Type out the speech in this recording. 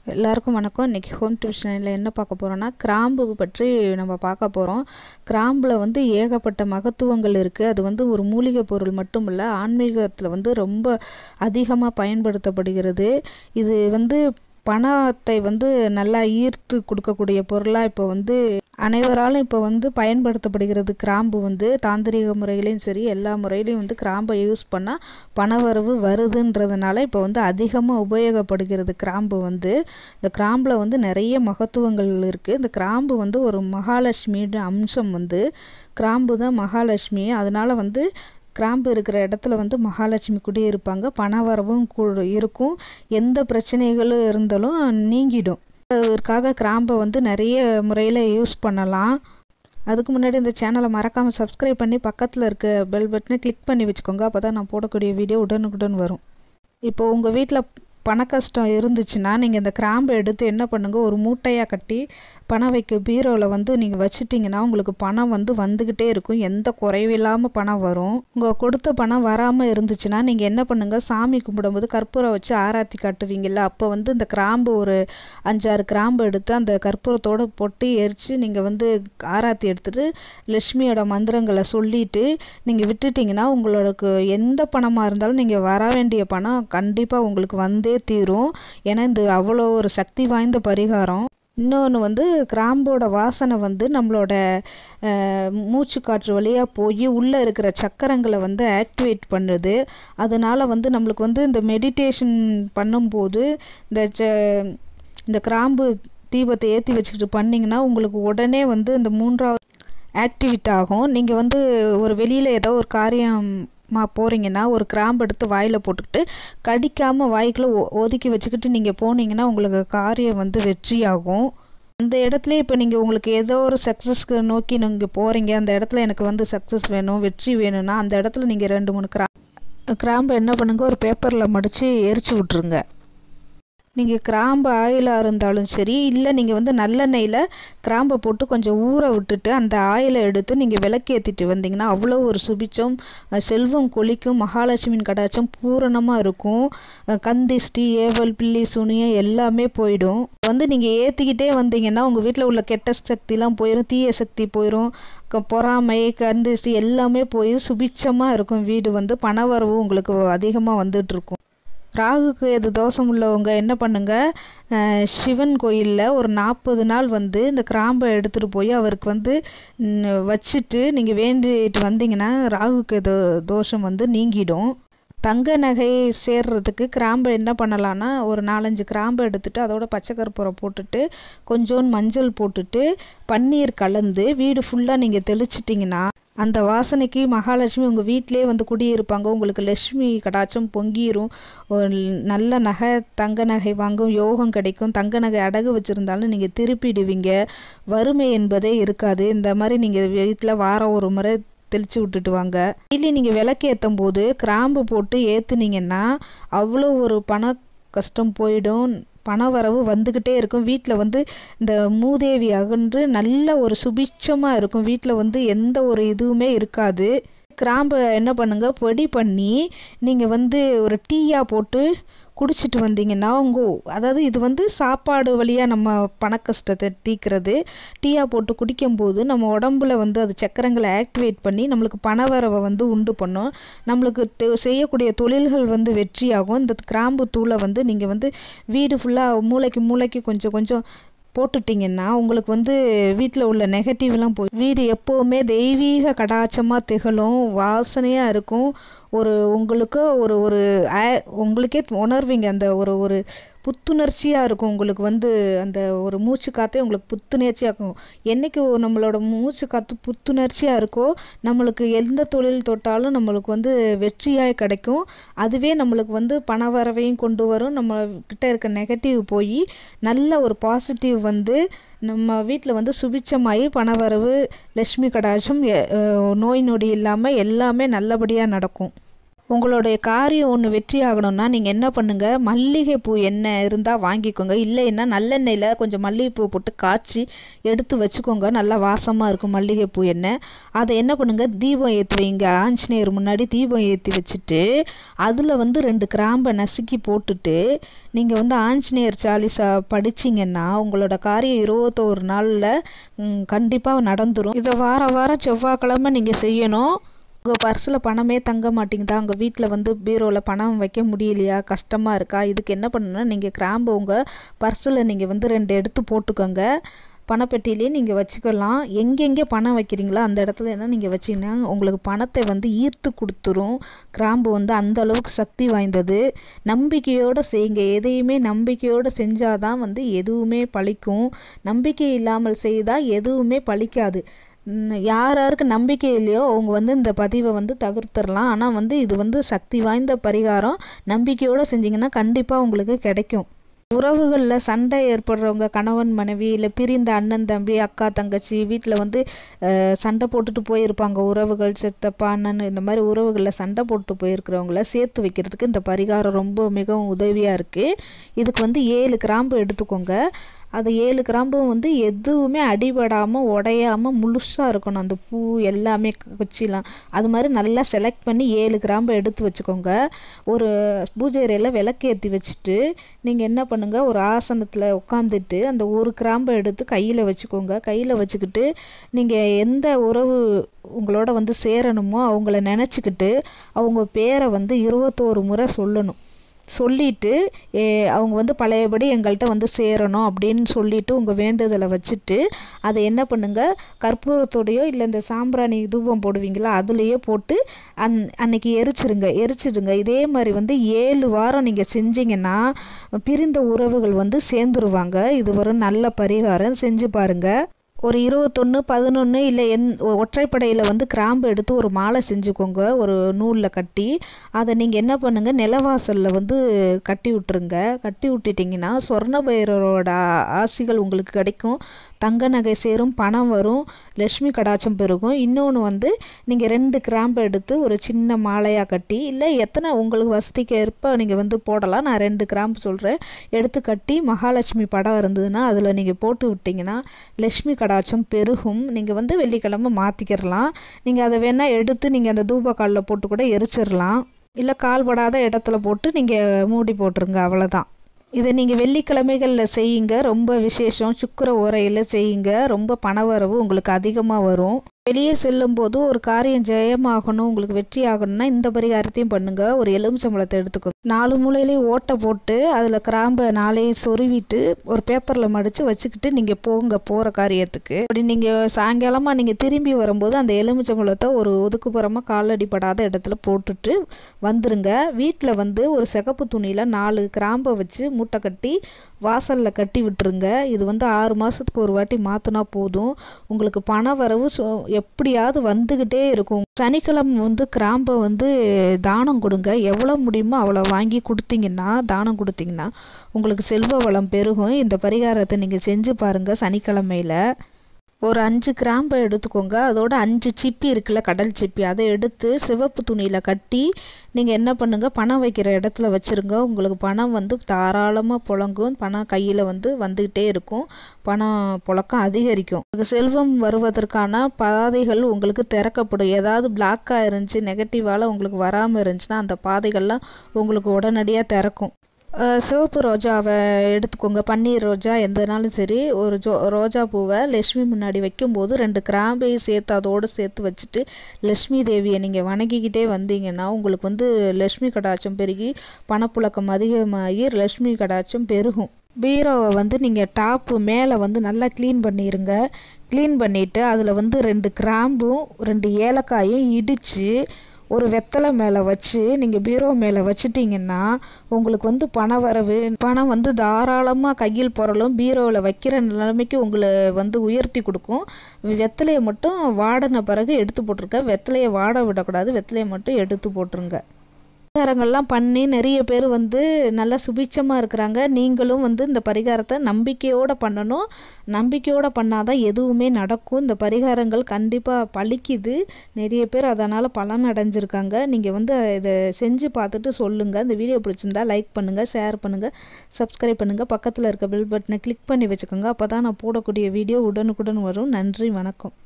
எல்லாருக்கும் வணக்கம் இன்றைக்கி ஹோம் டியூஷனில் என்ன பார்க்க போகிறோன்னா கிராம்பு பற்றி நம்ம பார்க்க போகிறோம் கிராம்பில் வந்து ஏகப்பட்ட மகத்துவங்கள் இருக்குது அது வந்து ஒரு மூலிகை பொருள் மட்டும் இல்லை ஆன்மீகத்தில் வந்து ரொம்ப அதிகமாக பயன்படுத்தப்படுகிறது இது வந்து பணத்தை வந்து நல்லா ஈர்த்து கொடுக்கக்கூடிய பொருளாக இப்போ வந்து அனைவராலும் இப்போ வந்து பயன்படுத்தப்படுகிறது கிராம்பு வந்து தாந்திரிக முறையிலையும் சரி எல்லா முறையிலையும் வந்து கிராம்பை யூஸ் பண்ணால் பணவரவு வருதுன்றதுனால இப்போ வந்து அதிகமாக உபயோகப்படுகிறது கிராம்பு வந்து இந்த கிராம்பில் வந்து நிறைய மகத்துவங்கள் இருக்குது இந்த கிராம்பு வந்து ஒரு மகாலட்சுமியோட அம்சம் வந்து கிராம்பு தான் மகாலட்சுமி அதனால் வந்து கிராம்பு இருக்கிற இடத்துல வந்து மகாலட்சுமி குடியிருப்பாங்க பணவரவும் கூ இருக்கும் எந்த பிரச்சனைகளும் இருந்தாலும் நீங்கிடும் அதற்காக கிராம்பை வந்து நிறைய முறையில் யூஸ் பண்ணலாம் அதுக்கு முன்னாடி இந்த சேனலை மறக்காமல் சப்ஸ்கிரைப் பண்ணி பக்கத்தில் இருக்க பெல் பட்டனை கிளிக் பண்ணி வச்சுக்கோங்க அப்போ தான் நான் போடக்கூடிய வீடியோ உடனுக்குடன் வரும் இப்போ உங்கள் வீட்டில் பண கஷ்டம் இருந்துச்சுன்னா நீங்கள் இந்த கிராம்பை எடுத்து என்ன பண்ணுங்கள் ஒரு மூட்டையாக கட்டி பணம் வைக்க பீரோவில் வந்து நீங்கள் வச்சிட்டிங்கன்னா உங்களுக்கு பணம் வந்து வந்துக்கிட்டே இருக்கும் எந்த குறைவில்லாமல் பணம் வரும் உங்கள் கொடுத்த பணம் வராமல் இருந்துச்சுன்னா நீங்கள் என்ன பண்ணுங்கள் சாமி கும்பிடும்போது கற்பூரம் வச்சு ஆராத்தி காட்டுவீங்கள்ல அப்போ வந்து இந்த கிராம்பு ஒரு அஞ்சாறு கிராம்பு எடுத்து அந்த கற்பூரத்தோடு பொட்டி எரித்து நீங்கள் வந்து ஆராத்தி எடுத்துகிட்டு லட்சுமியோட மந்திரங்களை சொல்லிவிட்டு நீங்கள் விட்டுட்டிங்கன்னா உங்களுக்கு எந்த பணமாக இருந்தாலும் நீங்கள் வர வேண்டிய பணம் கண்டிப்பாக உங்களுக்கு வந்தே தீரும் ஏன்னா இது அவ்வளோ ஒரு சக்தி வாய்ந்த பரிகாரம் இன்னொன்று வந்து கிராம்போட வாசனை வந்து நம்மளோட மூச்சு காற்று வழியாக போய் உள்ளே இருக்கிற சக்கரங்களை வந்து ஆக்டிவேட் பண்ணுது அதனால் வந்து நம்மளுக்கு வந்து இந்த மெடிடேஷன் பண்ணும்போது இந்த இந்த கிராம்பு தீபத்தை ஏற்றி வச்சுக்கிட்டு பண்ணிங்கன்னா உங்களுக்கு உடனே வந்து இந்த மூன்றாவது ஆக்டிவேட் ஆகும் நீங்கள் வந்து ஒரு வெளியில் ஏதோ ஒரு காரியம் மா போகிறீங்கன்னா ஒரு கிராம்பு எடுத்து வாயில் போட்டுக்கிட்டு கடிக்காமல் வாய்க்குள்ளே ஒதுக்கி வச்சுக்கிட்டு நீங்கள் போனீங்கன்னா உங்களுக்கு காரியம் வந்து வெற்றியாகும் அந்த இடத்துல இப்போ நீங்கள் உங்களுக்கு ஏதோ ஒரு சக்ஸஸ்க்கு நோக்கி நீங்கள் போகிறீங்க அந்த இடத்துல எனக்கு வந்து சக்ஸஸ் வேணும் வெற்றி வேணும்னா அந்த இடத்துல நீங்கள் ரெண்டு மூணு கிரா கிராம்பை என்ன பண்ணுங்க ஒரு பேப்பரில் மடித்து எரிச்சு விட்ருங்க நீங்கள் கிராம்பு ஆயிலாக இருந்தாலும் சரி இல்லை நீங்கள் வந்து நல்லெண்ணெயில் கிராம்பை போட்டு கொஞ்சம் ஊற விட்டுட்டு அந்த ஆயிலை எடுத்து நீங்கள் விளக்கு ஏற்றிட்டு வந்தீங்கன்னா அவ்வளோ ஒரு சுபிச்சம் செல்வம் கொளிக்கும் மகாலட்சுமியின் கடாச்சம் பூரணமாக இருக்கும் கந்திஷ்டி ஏவல் பில்லி சுனியம் எல்லாமே போயிடும் வந்து நீங்கள் ஏற்றிக்கிட்டே வந்தீங்கன்னா உங்கள் வீட்டில் உள்ள கெட்ட சக்திலாம் போயிடும் தீய சக்தி போயிடும் பொறாமை கந்திஷ்டி எல்லாமே போய் சுபிச்சமாக இருக்கும் வீடு வந்து பணவரவு உங்களுக்கு அதிகமாக வந்துட்டுருக்கும் ராகுக்கு எது தோஷம் உள்ளவங்க என்ன பண்ணுங்க சிவன் கோயிலில் ஒரு நாற்பது நாள் வந்து இந்த கிராம்பை எடுத்துகிட்டு போய் அவருக்கு வந்து வச்சுட்டு நீங்கள் வேண்டிட்டு வந்தீங்கன்னா ராகுக்கு எது தோஷம் வந்து நீங்கிடும் தங்க நகை சேர்றதுக்கு கிராம்பை என்ன பண்ணலான்னா ஒரு நாலஞ்சு கிராம்பை எடுத்துகிட்டு அதோட பச்சை கற்பூரம் போட்டுட்டு கொஞ்சோண்டு மஞ்சள் போட்டுட்டு பன்னீர் கலந்து வீடு ஃபுல்லாக நீங்கள் தெளிச்சிட்டிங்கன்னா அந்த வாசனைக்கு மகாலட்சுமி உங்கள் வீட்டிலே வந்து குடியிருப்பாங்க உங்களுக்கு லட்சுமி கடாச்சம் பொங்கிரும் நல்ல நகை தங்க நகை வாங்கும் யோகம் கிடைக்கும் தங்க நகை அடகு வச்சுருந்தாலும் நீங்கள் திருப்பிடுவீங்க வறுமை என்பதே இருக்காது இந்த மாதிரி நீங்கள் வீட்டில் வாரம் ஒரு முறை தெளித்து விட்டுட்டு வாங்க டெய்லி நீங்கள் விளக்கு ஏற்றும் போது கிராம்பு போட்டு ஏற்றுனீங்கன்னா அவ்வளோ ஒரு பண கஷ்டம் போயிடும் பண வரவு வந்துக்கிட்டே இருக்கும் வீட்டில் வந்து இந்த மூதேவி அகன்று நல்ல ஒரு சுபிட்சமாக இருக்கும் வீட்டில் வந்து எந்த ஒரு இதுவுமே இருக்காது கிராம்பை என்ன பண்ணுங்க பொடி பண்ணி நீங்கள் வந்து ஒரு டீயாக போட்டு குடிச்சிட்டு வந்தீங்கன்னா உங்கள் அதாவது இது வந்து சாப்பாடு வழியாக நம்ம பணக்கஷ்டத்தை தீக்கிறது டீயாக போட்டு குடிக்கும்போது நம்ம உடம்புல வந்து அது சக்கரங்களை ஆக்டிவேட் பண்ணி நம்மளுக்கு பணவரவை வந்து உண்டு பண்ணும் நம்மளுக்கு செய்யக்கூடிய தொழில்கள் வந்து வெற்றியாகும் இந்த கிராம்பு தூளை வந்து நீங்கள் வந்து வீடு ஃபுல்லாக மூளைக்கு மூளைக்கு கொஞ்சம் கொஞ்சம் போட்டுட்டிங்கன்னா உங்களுக்கு வந்து வீட்டில் உள்ள நெகட்டிவ்லாம் போய் வீடு எப்போவுமே தெய்வீக கடாச்சமாக திகழும் வாசனையாக இருக்கும் ஒரு உங்களுக்கு ஒரு ஒரு உங்களுக்கே உணர்வீங்க அந்த ஒரு ஒரு புத்துணர்ச்சியாக இருக்கும் உங்களுக்கு வந்து அந்த ஒரு மூச்சு காற்றே உங்களுக்கு புத்துணர்ச்சியாக இருக்கும் என்றைக்கு நம்மளோட மூச்சு காற்று புத்துணர்ச்சியாக இருக்கோ நம்மளுக்கு எந்த தொழில் தொட்டாலும் நம்மளுக்கு வந்து வெற்றியாக கிடைக்கும் அதுவே நம்மளுக்கு வந்து பண வரவையும் கொண்டு வரும் நம்ம கிட்ட இருக்க நெகட்டிவ் போய் நல்ல ஒரு பாசிட்டிவ் வந்து நம்ம வீட்டில் வந்து சுபிச்சமாகி பணவரவு லட்சுமி கடாட்சம் நோய் நொடி இல்லாமல் எல்லாமே நல்லபடியாக நடக்கும் உங்களுடைய காரியம் ஒன்று வெற்றி ஆகணும்னா நீங்கள் என்ன பண்ணுங்கள் மல்லிகைப்பூ எண்ணெய் இருந்தால் வாங்கிக்கோங்க இல்லைன்னா நல்லெண்ணெயில் கொஞ்சம் மல்லிகைப்பூ போட்டு காய்ச்சி எடுத்து வச்சுக்கோங்க நல்லா வாசமாக இருக்கும் மல்லிகைப்பூ எண்ணெய் அதை என்ன பண்ணுங்கள் தீபம் ஏற்றி வைங்க ஆஞ்சநேயர் முன்னாடி தீபம் ஏற்றி வச்சுட்டு அதில் வந்து ரெண்டு கிராம்பை நசுக்கி போட்டுட்டு நீங்கள் வந்து ஆஞ்சநேயர் சாலிசா படிச்சிங்கன்னா உங்களோட காரியம் இருபத்தோரு நாளில் கண்டிப்பாக நடந்துடும் இதை வார வாரம் செவ்வாய்க்கிழமை நீங்கள் செய்யணும் உங்கள் பர்ஸில் பணமே தங்க மாட்டேங்குதா உங்கள் வீட்டில் வந்து பீரோவில் பணம் வைக்க முடியலையா கஷ்டமாக இருக்கா இதுக்கு என்ன பண்ணணும்னா நீங்கள் கிராம்பு உங்கள் பர்ஸில் நீங்கள் வந்து ரெண்டு எடுத்து போட்டுக்கோங்க பணப்பெட்டியிலே நீங்கள் வச்சுக்கலாம் எங்கெங்கே பணம் வைக்கிறீங்களோ அந்த இடத்துல என்ன நீங்கள் வச்சிங்கன்னா உங்களுக்கு பணத்தை வந்து ஈர்த்து கொடுத்துரும் கிராம்பு வந்து அந்த அளவுக்கு சக்தி வாய்ந்தது நம்பிக்கையோடு செய்யுங்க எதையுமே நம்பிக்கையோடு செஞ்சால் தான் வந்து எதுவுமே பழிக்கும் நம்பிக்கை இல்லாமல் செய்தால் எதுவுமே பழிக்காது யார் யாருக்கு நம்பிக்கை இல்லையோ அவங்க வந்து இந்த பதிவை வந்து தவிர்த்துடலாம் ஆனால் வந்து இது வந்து சக்தி வாய்ந்த பரிகாரம் நம்பிக்கையோடு செஞ்சிங்கன்னா கண்டிப்பாக உங்களுக்கு கிடைக்கும் உறவுகளில் சண்டை ஏற்படுறவங்க கணவன் மனைவி இல்லை பிரிந்த அண்ணன் தம்பி அக்கா தங்கச்சி வீட்டில் வந்து சண்டை போட்டுட்டு போயிருப்பாங்க உறவுகள் சித்தப்பா அண்ணன் இந்த மாதிரி உறவுகளில் சண்டை போட்டு போயிருக்கிறவங்கள சேர்த்து வைக்கிறதுக்கு இந்த பரிகாரம் ரொம்ப மிகவும் உதவியாக இருக்குது இதுக்கு வந்து ஏழு கிராம்பு எடுத்துக்கோங்க அது ஏழு கிராம்பும் வந்து எதுவுமே அடிபடாமல் உடையாமல் முழுசாக இருக்கணும் அந்த பூ எல்லாமே குச்சிலாம் அது மாதிரி நல்லா செலக்ட் பண்ணி ஏழு கிராம்பு எடுத்து வச்சுக்கோங்க ஒரு பூஜை அறையில் விளக்கேற்றி வச்சுட்டு நீங்கள் என்ன பண்ணுங்கள் ஒரு ஆசனத்தில் உட்காந்துட்டு அந்த ஒரு கிராம்பை எடுத்து கையில் வச்சுக்கோங்க கையில் வச்சுக்கிட்டு நீங்கள் எந்த உறவு உங்களோட வந்து சேரணுமோ அவங்கள நினச்சிக்கிட்டு அவங்க பேரை வந்து இருபத்தோரு முறை சொல்லணும் சொல்லிட்டு அவங்க வந்து பழையபடி எங்கள்கிட்ட வந்து சேரணும் அப்படின்னு சொல்லிட்டு உங்கள் வேண்டுதலை வச்சுட்டு அதை என்ன பண்ணுங்கள் கற்பூரத்தோடையோ இல்லை இந்த சாம்பிராணி தூபம் போடுவீங்களா அதுலேயோ போட்டு அன் அன்னைக்கு எரிச்சிருங்க எரிச்சிடுங்க இதே மாதிரி வந்து ஏழு வாரம் நீங்கள் செஞ்சீங்கன்னா பிரிந்த உறவுகள் வந்து சேர்ந்துருவாங்க இது ஒரு நல்ல பரிகாரம் செஞ்சு பாருங்கள் ஒரு இருபத்தொன்று பதினொன்று இல்லை எந் ஒற்றைப்படையில் வந்து கிராம்பு எடுத்து ஒரு மாலை செஞ்சுக்கோங்க ஒரு நூலில் கட்டி அதை நீங்கள் என்ன பண்ணுங்கள் நிலவாசலில் வந்து கட்டி விட்டுருங்க கட்டி விட்டுட்டிங்கன்னா சொர்ண பைரவரோட ஆசிகள் உங்களுக்கு கிடைக்கும் தங்க நகை சேரும் பணம் வரும் லக்ஷ்மி கடாச்சம் பெருகும் இன்னொன்று வந்து நீங்கள் ரெண்டு கிராம்பு எடுத்து ஒரு சின்ன மாலையாக கட்டி இல்லை எத்தனை உங்களுக்கு வசதிக்கு ஏற்ப நீங்கள் வந்து போடலாம் நான் ரெண்டு கிராம்பு சொல்கிறேன் எடுத்து கட்டி மகாலட்சுமி படம் இருந்ததுன்னா அதில் நீங்கள் போட்டு விட்டிங்கன்னா லக்ஷ்மி கடாச்சம் பெருகும் நீங்கள் வந்து வெள்ளிக்கிழமை மாற்றிக்கிறலாம் நீங்கள் அதை வேணால் எடுத்து நீங்கள் அந்த தூபக்காலில் போட்டு கூட எரிச்சிடலாம் இல்லை கால்படாத இடத்துல போட்டு நீங்கள் மூடி போட்டுருங்க அவ்வளோதான் இதை நீங்கள் வெள்ளிக்கிழமைகளில் செய்யுங்க ரொம்ப விசேஷம் சுக்கர உரையில் செய்யுங்க ரொம்ப பணவரவு உங்களுக்கு அதிகமாக வரும் வெளியே செல்லும்போது ஒரு காரியம் ஜெயமாகணும் உங்களுக்கு வெற்றி ஆகணும்னா இந்த பரிகாரத்தையும் பண்ணுங்க ஒரு எலுமிச்சம்பழத்தை எடுத்துக்கோ நாலு மூலையிலையும் ஓட்டை போட்டு அதில் கிராம்பை நாளையும் சொருவிட்டு ஒரு பேப்பரில் மடித்து வச்சுக்கிட்டு நீங்கள் போங்க போகிற காரியத்துக்கு அப்படி நீங்கள் சாயங்காலமாக நீங்கள் திரும்பி வரும்போது அந்த எலுமிச்சம்பழத்தை ஒரு ஒதுக்குப்புறமாக காலடி படாத இடத்துல போட்டுட்டு வந்துருங்க வீட்டில் வந்து ஒரு சிகப்பு துணியில் நாலு கிராம்பை வச்சு மூட்டை கட்டி வாசலில் கட்டி விட்டுருங்க இது வந்து ஆறு மாதத்துக்கு ஒரு வாட்டி மாற்றினா போதும் உங்களுக்கு பண வரவு எப்படியாவது வந்துக்கிட்டே இருக்கும் சனிக்கிழமை வந்து கிராம்பை வந்து தானம் கொடுங்க எவ்வளோ முடியுமோ அவ்வளோ வாங்கி கொடுத்தீங்கன்னா தானம் கொடுத்தீங்கன்னா உங்களுக்கு செல்வ வளம் பெருகும் இந்த பரிகாரத்தை நீங்கள் செஞ்சு பாருங்கள் சனிக்கிழமையில் ஒரு அஞ்சு கிராம்பை எடுத்துக்கோங்க அதோட அஞ்சு சிப்பி இருக்குல்ல கடல் சிப்பி அதை எடுத்து சிவப்பு துணியில் கட்டி நீங்கள் என்ன பண்ணுங்கள் பணம் வைக்கிற இடத்துல வச்சுருங்க உங்களுக்கு பணம் வந்து தாராளமாக புழங்கும் பணம் கையில் வந்து வந்துக்கிட்டே இருக்கும் பணம் புழக்கம் அதிகரிக்கும் உங்களுக்கு செல்வம் வருவதற்கான பாதைகள் உங்களுக்கு திறக்கப்படும் ஏதாவது பிளாக்காக இருந்துச்சு நெகட்டிவால் உங்களுக்கு வராமல் இருந்துச்சுன்னா அந்த பாதைகள்லாம் உங்களுக்கு உடனடியாக திறக்கும் சிவப்பு ரோஜாவை எடுத்துக்கோங்க பன்னீர் ரோஜா எந்தனாலும் சரி ஒரு ஜோ ரோஜா பூவை லக்ஷ்மி முன்னாடி வைக்கும்போது ரெண்டு கிராம்பையும் சேர்த்து அதோடு சேர்த்து வச்சுட்டு லக்ஷ்மி தேவியை நீங்கள் வணங்கிக்கிட்டே வந்தீங்கன்னா உங்களுக்கு வந்து லக்ஷ்மி கடாட்சம் பெருகி பணப்புழக்கம் அதிகமாகி லக்ஷ்மி கடாட்சம் பெருகும் பீரோவை வந்து நீங்கள் டாப்பு மேலே வந்து நல்லா க்ளீன் பண்ணிடுங்க க்ளீன் பண்ணிவிட்டு அதில் வந்து ரெண்டு கிராம்பும் ரெண்டு ஏலக்காயும் இடித்து ஒரு வெத்தலை மேலே வச்சு நீங்கள் பீரோ மேலே வச்சிட்டிங்கன்னா உங்களுக்கு வந்து பண வரவு பணம் வந்து தாராளமாக கையில் பொருளும் பீரோவில் வைக்கிற நிலைமைக்கு உங்களை வந்து உயர்த்தி கொடுக்கும் வெத்தலையை மட்டும் வாடின பிறகு எடுத்து போட்டிருக்க வெத்தலையை வாட விடக்கூடாது வெத்தலையை மட்டும் எடுத்து போட்டுருங்க பரிகாரங்கள்லாம் பண்ணி நிறைய பேர் வந்து நல்லா சுபிட்சமாக இருக்கிறாங்க நீங்களும் வந்து இந்த பரிகாரத்தை நம்பிக்கையோடு பண்ணணும் நம்பிக்கையோடு பண்ணாதான் எதுவுமே நடக்கும் இந்த பரிகாரங்கள் கண்டிப்பாக பலிக்குது நிறைய பேர் அதனால் பலன் அடைஞ்சிருக்காங்க நீங்கள் வந்து இதை செஞ்சு பார்த்துட்டு சொல்லுங்கள் இந்த வீடியோ பிடிச்சிருந்தா லைக் பண்ணுங்கள் ஷேர் பண்ணுங்கள் சப்ஸ்கிரைப் பண்ணுங்கள் பக்கத்தில் இருக்க பெல் பட்டனை கிளிக் பண்ணி வச்சுக்கோங்க அப்போ தான் நான் போடக்கூடிய வீடியோ உடனுக்குடன் வரும் நன்றி வணக்கம்